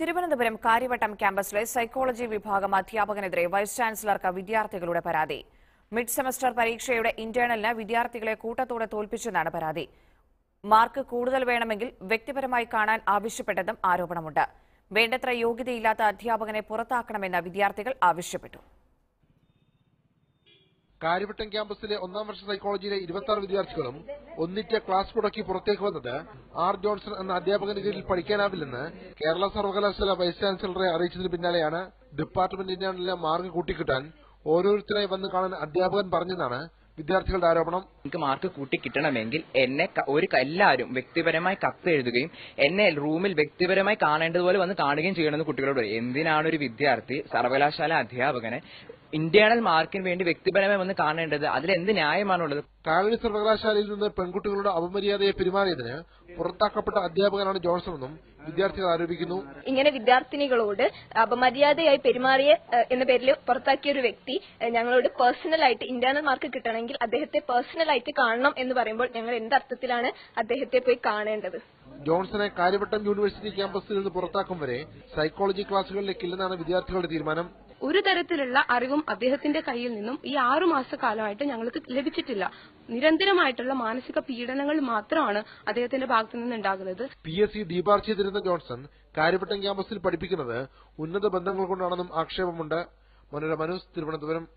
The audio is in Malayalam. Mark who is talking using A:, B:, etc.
A: തിരുവനന്തപുരം കാര്യവട്ടം ക്യാമ്പസിലെ സൈക്കോളജി വിഭാഗം അധ്യാപകനെതിരെ വൈസ് ചാൻസലർക്ക് വിദ്യാർത്ഥികളുടെ പരാതി മിഡ് സെമസ്റ്റർ പരീക്ഷയുടെ ഇന്റേണലിന് വിദ്യാർത്ഥികളെ കൂട്ടത്തോടെ തോൽപ്പിച്ചെന്നാണ് പരാതി മാർക്ക് കൂടുതൽ വേണമെങ്കിൽ വ്യക്തിപരമായി കാണാൻ ആവശ്യപ്പെട്ടതും ആരോപണമുണ്ട് വേണ്ടത്ര യോഗ്യതയില്ലാത്ത അധ്യാപകനെ പുറത്താക്കണമെന്ന് വിദ്യാർത്ഥികൾ ആവശ്യപ്പെട്ടു
B: കാര്യവട്ടം ക്യാമ്പസിലെ ഒന്നാം വർഷ സൈക്കോളജിയിലെ ഇരുപത്തി ആറ് വിദ്യാർത്ഥികളും ഒന്നിറ്റ് ക്ലാസ് മുടക്കി പുറത്തേക്ക് വന്നത് ആർ ജോൺസൺ എന്ന അധ്യാപകന് കീഴിൽ പഠിക്കാനാവില്ലെന്ന് കേരള സർവകലാശാല വൈസ് ചാൻസലറെ അറിയിച്ചതിന് പിന്നാലെയാണ് ഡിപ്പാർട്ട്മെന്റിന്റെ മാർക്ക് കൂട്ടിക്കിട്ടാൻ ഓരോരുത്തരായി വന്ന് കാണാൻ അധ്യാപകൻ പറഞ്ഞെന്നാണ് വിദ്യാർത്ഥികളുടെ ആരോപണം
C: എനിക്ക് മാർക്ക് കൂട്ടി കിട്ടണമെങ്കിൽ എന്നെ ക- ഒരു ക- എല്ലാവരും വ്യക്തിപരമായി കത്ത് എഴുതുകയും എന്നെ റൂമിൽ വ്യക്തിപരമായി കാണേണ്ടതുപോലെ വന്ന് കാണുകയും ചെയ്യണമെന്ന് കുട്ടികളോട് പറയും. എന്തിനാണ് ഒരു വിദ്യാർത്ഥി സർവകലാശാല അധ്യാപകനെ ഇന്റേണൽ മാർക്കിന് വേണ്ടി വ്യക്തിപരമായി വന്ന് കാണേണ്ടത് അതിൽ എന്ത് ന്യായമാണുള്ളത്
B: കാലടി സർവകലാശാലയിൽ നിന്ന് പെൺകുട്ടികളുടെ അപമര്യാദയെ പെരുമാറിയതിന് പുറത്താക്കപ്പെട്ട അധ്യാപകനാണ് ജോൺസൺ എന്നും വിദ്യാർത്ഥികൾ ആരോപിക്കുന്നു
D: ഇങ്ങനെ വിദ്യാർത്ഥിനികളോട് അപമര്യാദയായി പെരുമാറിയ ഏഹ്, എന്ന പേരിൽ പുറത്താക്കിയ ഒരു വ്യക്തി ഏഹ്, ഞങ്ങളോട് പേഴ്സണൽ ആയിട്ട് ഇന്റേണൽ മാർക്ക് കിട്ടണമെങ്കിൽ അദ്ദേഹത്തെ പേഴ്സണൽ ആയിട്ട് കാണണം എന്ന് പറയുമ്പോൾ ഞങ്ങൾ എന്തർത്ഥത്തിലാണ് അദ്ദേഹത്തെ പോയി കാണേണ്ടത്
B: ജോൺസനെ കാര്യവട്ടം യൂണിവേഴ്സിറ്റി ക്യാമ്പസിൽ നിന്ന് പുറത്താക്കും വരെ സൈക്കോളജി ക്ലാസുകളിലേക്കില്ലെന്നാണ് വിദ്യാർത്ഥികളുടെ തീരുമാനം
E: ഒരു തരത്തിലുള്ള അറിവും അദ്ദേഹത്തിന്റെ കയ്യിൽ നിന്നും ഈ ആറു മാസക്കാലമായിട്ട് ഞങ്ങൾക്ക് ലഭിച്ചിട്ടില്ല നിരന്തരമായിട്ടുള്ള മാനസിക പീഡനങ്ങൾ മാത്രമാണ് അദ്ദേഹത്തിന്റെ ഭാഗത്തു നിന്നുണ്ടാകുന്നത്
B: പി എസ് സി ഡീബാർ ചെയ്തിരുന്ന ജോൺസൺ കാര്യവട്ടം ക്യാമ്പസിൽ പഠിപ്പിക്കുന്നത് ഉന്നത ബന്ധങ്ങൾ കൊണ്ടാണെന്നും ആക്ഷേപമുണ്ട് മനോരമ ന്യൂസ് തിരുവനന്തപുരം